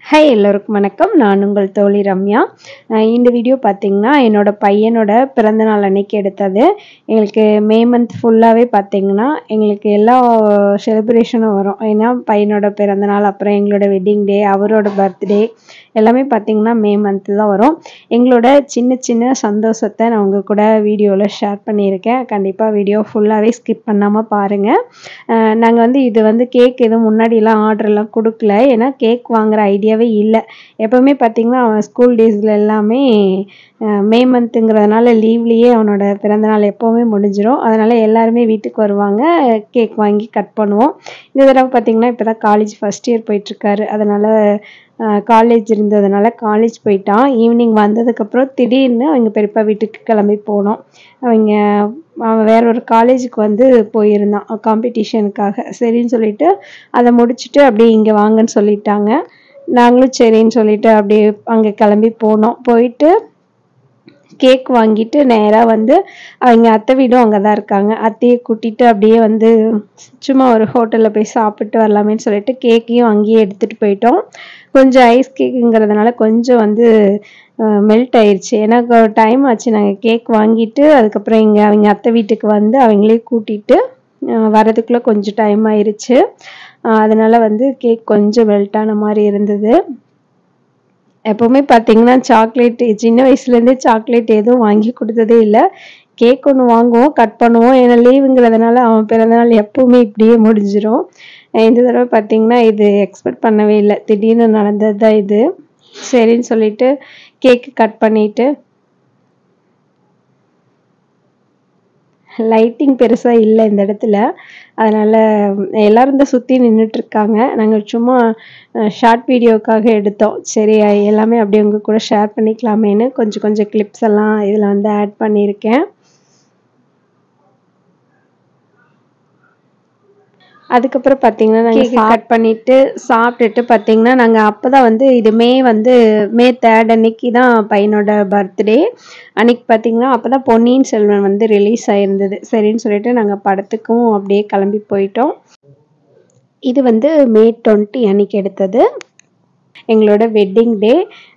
hi எல்லோருக்கும் வணக்கம் நான் உங்கள் தோழி ரம்யா அஹ் இந்த வீடியோ பார்த்தீங்கன்னா என்னோட பையனோட பிறந்தநாள் அன்னைக்கு எடுத்தது எங்களுக்கு மே மந்த் ஃபுல்லாகவே பார்த்தீங்கன்னா எங்களுக்கு எல்லா செலிப்ரேஷனும் வரும் ஏன்னா பையனோட பிறந்தநாள் அப்புறம் எங்களோட வெட்டிங் டே அவரோட பர்த்டே எல்லாமே பார்த்தீங்கன்னா மே மந்த்து தான் வரும் எங்களோட சின்ன சின்ன சந்தோஷத்தை நான் உங்கள் கூட வீடியோவில் ஷேர் பண்ணியிருக்கேன் கண்டிப்பாக வீடியோ ஃபுல்லாகவே ஸ்கிப் பண்ணாமல் பாருங்கள் நாங்கள் வந்து இது வந்து கேக் எதுவும் முன்னாடிலாம் ஆர்டர்லாம் கொடுக்கல ஏன்னா கேக் வாங்குற ஐடியாவே இல்லை எப்போவுமே பார்த்தீங்கன்னா அவன் ஸ்கூல் டேஸில் எல்லாமே அஹ், மே மந்த்துங்கிறதுனால லீவ்லேயே அவனோட பிறந்தநாள் எப்போவுமே முடிஞ்சிடும் அதனால் எல்லாருமே வீட்டுக்கு வருவாங்க கேக் வாங்கி கட் பண்ணுவோம் இந்த தடவை பார்த்தீங்கன்னா இப்போ தான் காலேஜ் ஃபஸ்ட் இயர் போயிட்டுருக்காரு அதனால் காலேஜ் இருந்ததுனால காலேஜ் போயிட்டான் ஈவினிங் வந்ததுக்கப்புறம் திடீர்னு அவங்க பெரியப்பா வீட்டுக்கு கிளம்பி போனோம் அவங்க அவன் வேற ஒரு காலேஜுக்கு வந்து போயிருந்தான் காம்படிஷனுக்காக சரின்னு சொல்லிட்டு அதை முடிச்சுட்டு அப்படியே இங்கே வாங்கன்னு சொல்லிட்டாங்க நாங்களும் சரின்னு சொல்லிட்டு அப்படியே அங்கே கிளம்பி போனோம் போயிட்டு கேக் வாங்கிட்டு நேராக வந்து அவங்க அத்தை வீடும் அங்கே தான் இருக்காங்க அத்தையை கூட்டிட்டு அப்படியே வந்து சும்மா ஒரு ஹோட்டலில் போய் சாப்பிட்டு வரலாமேன்னு சொல்லிட்டு கேக்கையும் அங்கேயே எடுத்துகிட்டு போயிட்டோம் கொஞ்சம் ஐஸ் கேக்குங்கிறதுனால கொஞ்சம் வந்து மெல்ட் ஆயிடுச்சு எனக்கு டைம் ஆச்சு நாங்கள் கேக் வாங்கிட்டு அதுக்கப்புறம் இங்கே அவங்க அத்தை வீட்டுக்கு வந்து அவங்களே கூட்டிட்டு அஹ் வரதுக்குள்ளே கொஞ்சம் டைம் ஆயிருச்சு அஹ் அதனால வந்து கேக் கொஞ்சம் மெல்ட் ஆன மாதிரி இருந்தது எப்போவுமே பார்த்தீங்கன்னா சாக்லேட் சின்ன வயசுலேருந்தே சாக்லேட் எதுவும் வாங்கி கொடுத்ததே இல்லை கேக் ஒன்று வாங்குவோம் கட் பண்ணுவோம் ஏன்னா லீவுங்கிறதுனால அவன் பிறந்தநாள் எப்பவுமே இப்படியே முடிஞ்சிடும் இந்த தடவை பார்த்தீங்கன்னா இது எக்ஸ்பெக்ட் பண்ணவே இல்லை திடீர்னு நடந்தது தான் இது சரின்னு சொல்லிட்டு கேக்கு கட் பண்ணிட்டு லைட்டிங் பெருசாக இல்லை இந்த இடத்துல அதனால் எல்லாரும் இந்த சுற்றி நின்றுட்டு இருக்காங்க நாங்கள் சும்மா ஷார்ட் வீடியோக்காக எடுத்தோம் சரி எல்லாமே அப்படியே உங்க கூட ஷேர் பண்ணிக்கலாமேன்னு கொஞ்சம் கொஞ்சம் கிளிப்ஸ் எல்லாம் இதில் வந்து ஆட் பண்ணியிருக்கேன் அதுக்கப்புறம் பார்த்தீங்கன்னா நாங்கள் கட் பண்ணிட்டு சாப்பிட்டுட்டு பார்த்தீங்கன்னா நாங்கள் அப்போ தான் வந்து இது மே வந்து மே தேர்ட் அன்னைக்கு தான் பையனோட பர்த்டே அன்னைக்கு பார்த்தீங்கன்னா அப்போ தான் பொன்னியின் செல்வன் வந்து ரிலீஸ் ஆயிருந்தது சரின்னு சொல்லிட்டு நாங்கள் படத்துக்கும் அப்படியே கிளம்பி போயிட்டோம் இது வந்து மே டுவெண்ட்டி அன்னைக்கு எடுத்தது எங்களோட வெட்டிங் டே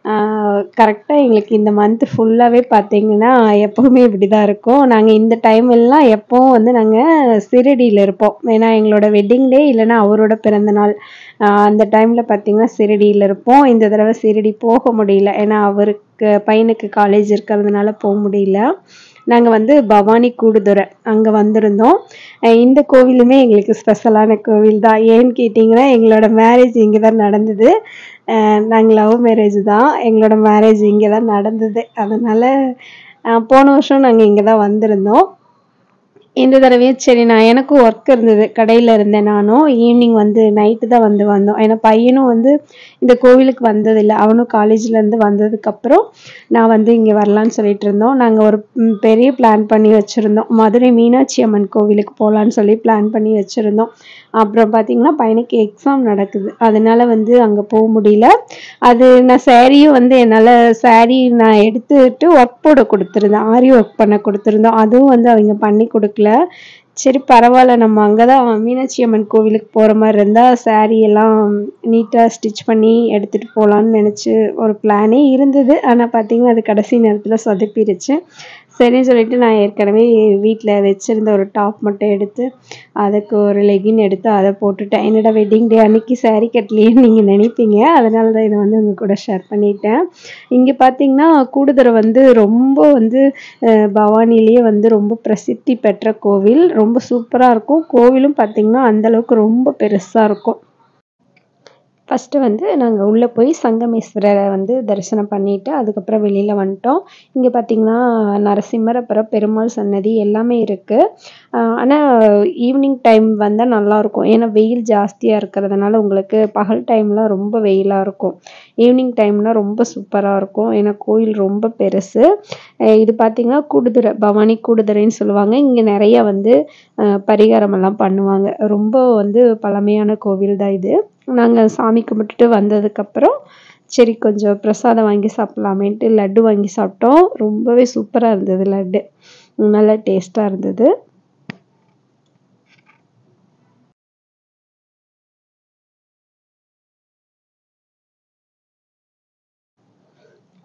கரெக்டாக எங்களுக்கு இந்த மந்த் ஃபுல்லாகவே பார்த்தீங்கன்னா எப்போவுமே இப்படி தான் இருக்கும் நாங்கள் இந்த டைம் எல்லாம் எப்போவும் வந்து நாங்கள் சிறுடியில் இருப்போம் ஏன்னா எங்களோட வெட்டிங் டே இல்லைன்னா அவரோட பிறந்தநாள் ஆஹ் அந்த டைமில் பார்த்தீங்கன்னா சிறுடியில் இருப்போம் இந்த தடவை சிறுடி போக முடியல ஏன்னா அவருக்கு பையனுக்கு காலேஜ் இருக்கிறதுனால போக முடியல நாங்கள் வந்து பவானி கூடுதுறை அங்கே வந்திருந்தோம் அஹ் இந்த கோவிலுமே எங்களுக்கு ஸ்பெஷலான கோவில் தான் ஏன்னு கேட்டிங்கன்னா எங்களோட மேரேஜ் இங்கே தான் நடந்தது நாங்கள் லவ் மேரேஜ் தான் எங்களோட மேரேஜ் இங்கே தான் நடந்தது அதனால் போன வருஷம் நாங்கள் இங்கே தான் வந்திருந்தோம் இந்த தடவையும் சரி நான் எனக்கும் ஒர்க் இருந்தது கடையில் இருந்தேன் நானும் ஈவினிங் வந்து நைட்டு தான் வந்து வந்தோம் ஏன்னா பையனும் வந்து இந்த கோவிலுக்கு வந்ததில்லை அவனும் காலேஜ்லேருந்து வந்ததுக்கப்புறம் நான் வந்து இங்கே வரலான்னு சொல்லிட்டு இருந்தோம் நாங்கள் ஒரு ம், பெரிய பிளான் பண்ணி வச்சுருந்தோம் மதுரை மீனாட்சி அம்மன் கோவிலுக்கு போகலான்னு சொல்லி பிளான் பண்ணி வச்சுருந்தோம் அப்புறம் பார்த்தீங்கன்னா பையனுக்கு எக்ஸாம் நடக்குது அதனால வந்து அங்கே போக முடியல அது நான் சாரியும் வந்து என்னால் saree நான் எடுத்துட்டு ஒர்க் போட கொடுத்துருந்தேன் ஆரி ஒர்க் பண்ண கொடுத்துருந்தோம் அதுவும் வந்து அவங்க பண்ணி கொடுக்கல சரி பரவாயில்ல நம்ம அங்கே தான் மீனாட்சி அம்மன் கோவிலுக்கு போகிற மாதிரி இருந்தால் saree எல்லாம் நீட்டாக ஸ்டிச் பண்ணி எடுத்துகிட்டு போகலான்னு நினச்சி ஒரு பிளானே இருந்தது ஆனால் பார்த்தீங்கன்னா அது கடைசி நேரத்தில் சொதப்பிடுச்சு சரின்னு சொல்லிட்டு நான் ஏற்கனவே வீட்டில் வச்சுருந்த ஒரு டாப் மட்டும் எடுத்து அதுக்கு ஒரு லெகின் எடுத்து அதை போட்டுட்டேன் என்னோட வெட்டிங் டே அன்னைக்கு saree கட்டலையேன்னு நீங்கள் நினைப்பீங்க அதனால தான் இதை வந்து உங்கள் கூட ஷேர் பண்ணிட்டேன் இங்கே பார்த்தீங்கன்னா கூடுதுறை வந்து ரொம்ப வந்து அஹ், பவானிலேயே வந்து ரொம்ப பிரசித்தி பெற்ற கோவில் ரொம்ப சூப்பராக இருக்கும் கோவிலும் பார்த்தீங்கன்னா அந்தளவுக்கு ரொம்ப பெருசாக இருக்கும் ஃபஸ்ட்டு வந்து நாங்கள் உள்ளே போய் சங்கமேஸ்வரரை வந்து தரிசனம் பண்ணிட்டு அதுக்கப்புறம் வெளியில் வந்துட்டோம் இங்கே பார்த்தீங்கன்னா நரசிம்மர் அப்புறம் பெருமாள் சன்னதி எல்லாமே இருக்குது ஆனால் ஈவினிங் டைம் வந்தால் நல்லாயிருக்கும் ஏன்னா வெயில் ஜாஸ்தியாக இருக்கிறதுனால உங்களுக்கு பகல் டைம்லாம் ரொம்ப வெயிலாக இருக்கும் ஈவினிங் டைம்லாம் ரொம்ப சூப்பராக இருக்கும் ஏன்னா கோயில் ரொம்ப பெருசு அஹ் இது பார்த்தீங்கன்னா கூடுதுறை பவானி கூடுதுறைன்னு சொல்லுவாங்க இங்கே நிறைய வந்து அஹ் பரிகாரம் எல்லாம் பண்ணுவாங்க ரொம்ப வந்து பழமையான கோவில் தான் இது நாங்கள் சாமி கும்பிட்டுட்டு வந்ததுக்கப்புறம் சரி கொஞ்சம் பிரசாதம் வாங்கி சாப்பிட்லாமேன்ட்டு லட்டு வாங்கி சாப்பிட்டோம் ரொம்பவே சூப்பராக இருந்தது லட்டு நல்லா டேஸ்ட்டாக இருந்தது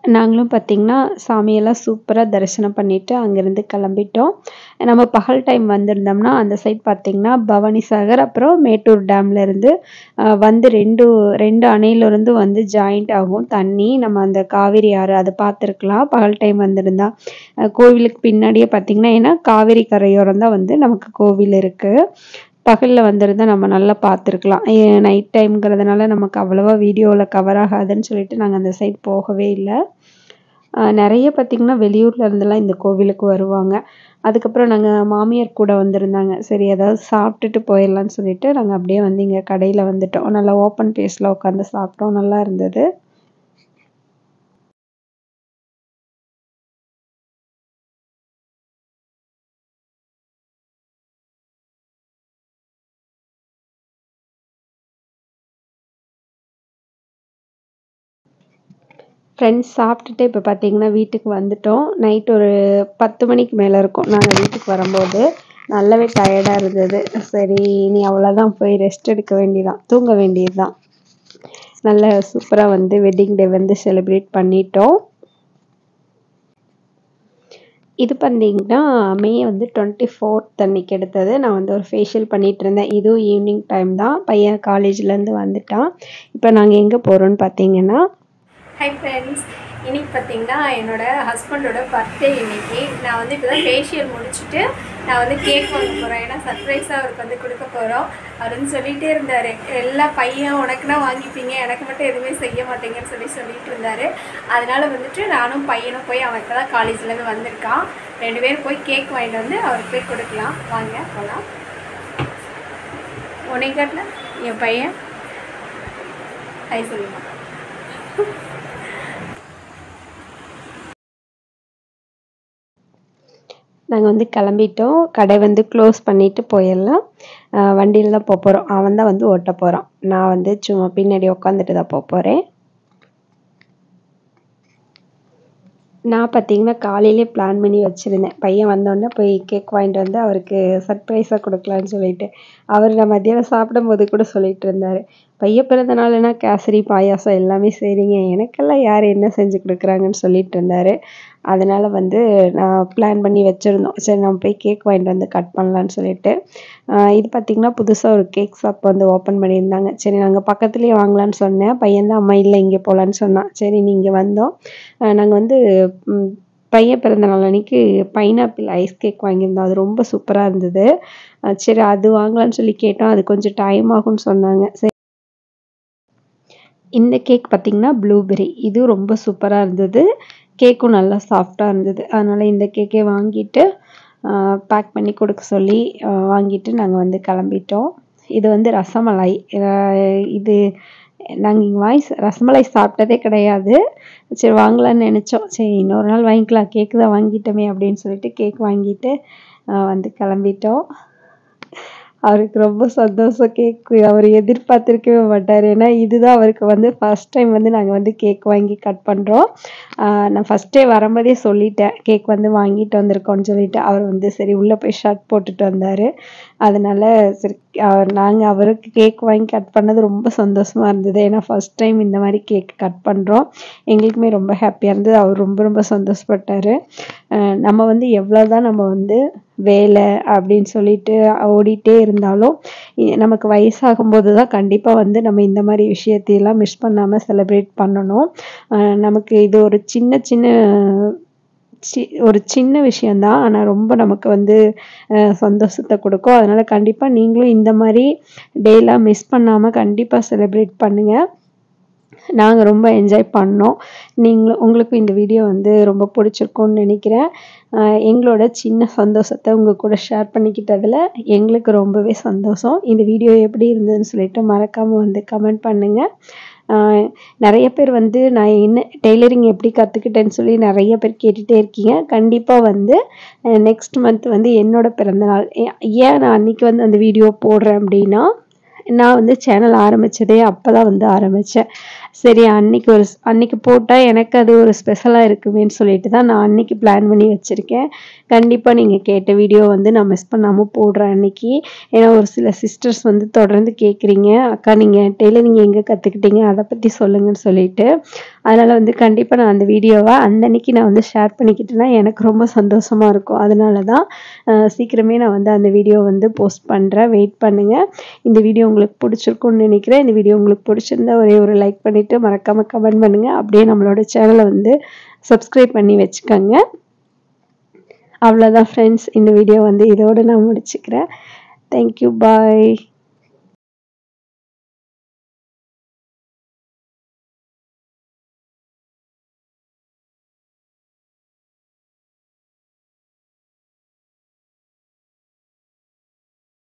நாங்களும் பார்த்திங்கன்னா சாமியெல்லாம் சூப்பராக தரிசனம் பண்ணிவிட்டு அங்கேருந்து கிளம்பிட்டோம் நம்ம பகல் டைம் வந்திருந்தோம்னா அந்த சைட் பார்த்திங்கன்னா பவானி சாகர் அப்புறம் மேட்டூர் டேம்லேருந்து வந்து ரெண்டு ரெண்டு அணையிலிருந்து வந்து ஜாயிண்ட் ஆகும் தண்ணி நம்ம அந்த காவேரி ஆறு அதை பார்த்துருக்கலாம் பகல் டைம் வந்திருந்தா அஹ் கோவிலுக்கு பின்னாடியே பார்த்திங்கன்னா ஏன்னா காவேரி கரையோரம் தான் வந்து நமக்கு கோவில் இருக்குது பகலில் வந்திருந்தா நம்ம நல்லா பார்த்துருக்கலாம் நைட் டைம்ங்கிறதுனால நமக்கு அவ்வளோவா வீடியோவில் கவர் ஆகாதுன்னு சொல்லிட்டு நாங்கள் அந்த சைட் போகவே இல்லை ஆஹ் நிறைய பார்த்திங்கன்னா வெளியூர்ல இருந்தெல்லாம் இந்த கோவிலுக்கு வருவாங்க அதுக்கப்புறம் நாங்கள் மாமியார் கூட வந்திருந்தாங்க சரி ஏதாவது சாப்பிட்டுட்டு போயிடலான்னு சொல்லிட்டு நாங்கள் அப்படியே வந்து இங்கே கடையில் வந்துட்டோம் நல்லா ஓப்பன் பிளேஸில் உட்காந்து சாப்பிட்டோம் நல்லா இருந்தது ஃப்ரெண்ட்ஸ் சாப்பிட்டுட்டு இப்போ பார்த்தீங்கன்னா வீட்டுக்கு வந்துட்டோம் நைட் ஒரு பத்து மணிக்கு மேலே இருக்கும் நாங்கள் வீட்டுக்கு வரும்போது நல்லாவே டயர்டாக இருந்தது சரி இனி அவ்வளோதான் போய் ரெஸ்ட் எடுக்க வேண்டியதான் தூங்க வேண்டியது தான் நல்ல சூப்பராக வந்து வெட்டிங் டே வந்து செலிப்ரேட் பண்ணிட்டோம் இது பார்த்தீங்கன்னா மே வந்து டுவெண்ட்டி ஃபோர்த் அன்னைக்கு எடுத்தது நான் வந்து ஒரு ஃபேஷியல் பண்ணிட்டு இருந்தேன் இதுவும் ஈவினிங் டைம் தான் பையன் காலேஜ்லேருந்து வந்துட்டான் இப்போ நாங்கள் எங்கே போகிறோன்னு பார்த்தீங்கன்னா ஹை ஃப்ரெண்ட்ஸ் இன்னைக்கு பார்த்தீங்கன்னா என்னோட ஹஸ்பண்டோட பர்த்டே இன்னைக்கு நான் வந்து இப்போ தான் ஃபேஷியல் முடிச்சுட்டு நான் வந்து கேக் வாங்க போகிறேன் ஏன்னா சர்ப்ரைஸாக அவருக்கு வந்து கொடுக்க போகிறோம் அவர் வந்து சொல்லிகிட்டே இருந்தார் எல்லா பையன் உனக்குனா வாங்கிப்பீங்க எனக்கு மட்டும் எதுவுமே செய்ய மாட்டீங்கன்னு சொல்லி சொல்லிட்டு இருந்தார் அதனால வந்துட்டு நானும் பையனும் போய் அவன் இப்போ தான் காலேஜ்லேருந்து வந்திருக்கான் ரெண்டு பேரும் போய் கேக் வாங்கிட்டு வந்து அவருக்கு போய் கொடுக்கலாம் வாங்க போகலாம் உனைக்காட்டில் என் பையன் ஹை சொல்லுமா நாங்கள் வந்து கிளம்பிட்டோம் கடை வந்து க்ளோஸ் பண்ணிட்டு போயிடலாம் வண்டியில் தான் போக போகிறோம் அவன் தான் வந்து ஓட்ட போகிறான் நான் வந்து சும்மா பின்னாடி உட்காந்துட்டு தான் போக போகிறேன் நான் பார்த்தீங்கன்னா காலையிலே பிளான் பண்ணி வச்சுருந்தேன் பையன் வந்தோடனே போய் கேக் வாங்கிட்டு வந்து அவருக்கு சர்ப்ரைஸாக கொடுக்கலான்னு சொல்லிட்டு அவர் நான் மத்தியானம் சாப்பிடும்போது கூட சொல்லிட்டு இருந்தார் பையன் பிறந்த நாள்னா கேசரி பாயாசம் எல்லாமே செய்கிறீங்க எனக்கெல்லாம் யார் என்ன செஞ்சு கொடுக்குறாங்கன்னு சொல்லிட்டு இருந்தார் அதனால் வந்து நான் பிளான் பண்ணி வச்சுருந்தோம் சரி நம்ம போய் கேக் வாங்கிட்டு வந்து கட் பண்ணலான்னு சொல்லிட்டு ஆஹ் இது பார்த்திங்கன்னா புதுசாக ஒரு கேக் ஷாப் வந்து ஓப்பன் பண்ணியிருந்தாங்க சரி நாங்கள் பக்கத்துலேயே வாங்கலான்னு சொன்னேன் பையன் தான் அம்மா இல்லை இங்கே போகலான்னு சொன்னான் சரி நீங்கள் வந்தோம் நாங்கள் வந்து ம், பையன் பிறந்த நாள் அன்னைக்கு பைனாப்பிள் ஐஸ் கேக் வாங்கியிருந்தோம் அது ரொம்ப சூப்பராக இருந்தது அஹ் சரி அது வாங்கலாம்னு சொல்லி கேட்டோம் அது கொஞ்சம் டைம் ஆகும்னு சொன்னாங்க சரி இந்த கேக் பார்த்தீங்கன்னா ப்ளூபெர்ரி இது ரொம்ப சூப்பராக இருந்தது கேக்கும் நல்லா சாஃப்டாக இருந்தது அதனால் இந்த கேக்கே வாங்கிட்டு பேக் பண்ணி கொடுக்க சொல்லி அஹ் வாங்கிட்டு நாங்கள் வந்து கிளம்பிட்டோம் இது வந்து ரசமலாய் அஹ் இது நாங்கள் இங்கே வாங்கி ரசமலாய் சாப்பிட்டதே கிடையாது சரி வாங்கலாம்னு நினச்சோம் சரி இன்னொரு நாள் வாங்கிக்கலாம் கேக்கு தான் வாங்கிட்டோமே அப்படின்னு சொல்லிட்டு கேக் வாங்கிட்டு அஹ் வந்து கிளம்பிட்டோம் அவருக்கு ரொம்ப சந்தோஷம் கேக் அவர் எதிர்பார்த்துருக்கவே மாட்டார் ஏன்னா இதுதான் அவருக்கு வந்து ஃபர்ஸ்ட் டைம் வந்து நாங்கள் வந்து கேக் வாங்கி கட் பண்ணுறோம் நான் ஃபஸ்ட்டே வரும்போதே சொல்லிட்டேன் கேக் வந்து வாங்கிட்டு வந்திருக்கோம்னு சொல்லிட்டு அவர் வந்து சரி உள்ளே போய் ஷர்ட் போட்டுட்டு வந்தார் அதனால சரி அவர் நாங்கள் அவருக்கு கேக் வாங்கி கட் பண்ணது ரொம்ப சந்தோஷமாக இருந்தது ஏன்னா ஃபர்ஸ்ட் டைம் இந்த மாதிரி கேக் கட் பண்ணுறோம் எங்களுக்குமே ரொம்ப ஹாப்பியாக இருந்தது அவர் ரொம்ப ரொம்ப சந்தோஷப்பட்டார் நம்ம வந்து எவ்வளோ தான் நம்ம வந்து வேலை அப்படின்னு சொல்லிட்டு ஓடிட்டே இருந்தாலும் இ- நமக்கு வயசாகும்போது தான் கண்டிப்பாக வந்து நம்ம இந்த மாதிரி விஷயத்தையெல்லாம் மிஸ் பண்ணாமல் செலிப்ரேட் பண்ணணும் அஹ் நமக்கு இது ஒரு சின்ன சின்ன சி ஒரு சின்ன விஷயந்தான் ஆனால் ரொம்ப நமக்கு வந்து அஹ் சந்தோஷத்தை கொடுக்கும் அதனால் கண்டிப்பாக நீங்களும் இந்த மாதிரி டேலாம் மிஸ் பண்ணாமல் கண்டிப்பாக செலிப்ரேட் பண்ணுங்கள் நாங்கள் ரொம்ப என்ஜாய் பண்ணோம் நீங்களும் உங்களுக்கும் இந்த வீடியோ வந்து ரொம்ப பிடிச்சிருக்கும்னு நினைக்கிறேன் ஆஹ் எங்களோட சின்ன சந்தோஷத்தை உங்கள் கூட ஷேர் பண்ணிக்கிட்டதில் எங்களுக்கு ரொம்பவே சந்தோஷம் இந்த வீடியோ எப்படி இருந்ததுன்னு சொல்லிட்டு மறக்காமல் வந்து கமெண்ட் பண்ணுங்கள் ஆஹ் நிறைய பேர் வந்து நான் என்ன டெய்லரிங் எப்படி கற்றுக்கிட்டேன்னு சொல்லி நிறைய பேர் கேட்டுகிட்டே இருக்கீங்க கண்டிப்பாக வந்து நெக்ஸ்ட் மந்த் வந்து என்னோட பிறந்தநாள் ஏ- ஏன் நான் அன்னைக்கு வந்து அந்த வீடியோ போடுறேன் அப்படின்னா நான் வந்து சேனல் ஆரம்பித்ததே அப்போ தான் வந்து ஆரம்பித்தேன் சரி அன்னைக்கு ஒரு அன்னைக்கு போட்டால் எனக்கு அது ஒரு ஸ்பெஷலாக இருக்குமேன்னு சொல்லிட்டு தான் நான் அன்னைக்கு பிளான் பண்ணி வச்சுருக்கேன் கண்டிப்பாக நீங்கள் கேட்ட வீடியோ வந்து நான் மிஸ் பண்ணாமல் போடுறேன் அன்னைக்கு ஏன்னா ஒரு சில சிஸ்டர்ஸ் வந்து தொடர்ந்து கேட்குறீங்க அக்கா நீங்கள் டெய்லரிங் எங்கே கற்றுக்கிட்டீங்க அதை பற்றி சொல்லுங்கன்னு சொல்லிட்டு அதனால் வந்து கண்டிப்பாக நான் அந்த வீடியோவை அந்த அன்னைக்கு நான் வந்து ஷேர் பண்ணிக்கிட்டேன்னா எனக்கு ரொம்ப சந்தோஷமாக இருக்கும் அதனால தான் அஹ், சீக்கிரமே நான் வந்து அந்த வீடியோ வந்து போஸ்ட் பண்ணுறேன் வெயிட் பண்ணுங்கள் இந்த வீடியோ உங்களுக்கு பிடிச்சிருக்கும்னு நினைக்கிறேன் இந்த வீடியோ உங்களுக்கு பிடிச்சிருந்தா ஒரே ஒரு லைக் பண்ணிவிட்டு மறக்காமல் கமெண்ட் பண்ணுங்கள் அப்படியே நம்மளோட சேனலை வந்து சப்ஸ்கிரைப் பண்ணி வச்சுக்கோங்க அவ்வளோதான் ஃப்ரெண்ட்ஸ் இந்த வீடியோ வந்து இதோடு நான் முடிச்சுக்கிறேன் தேங்க்யூ பாய்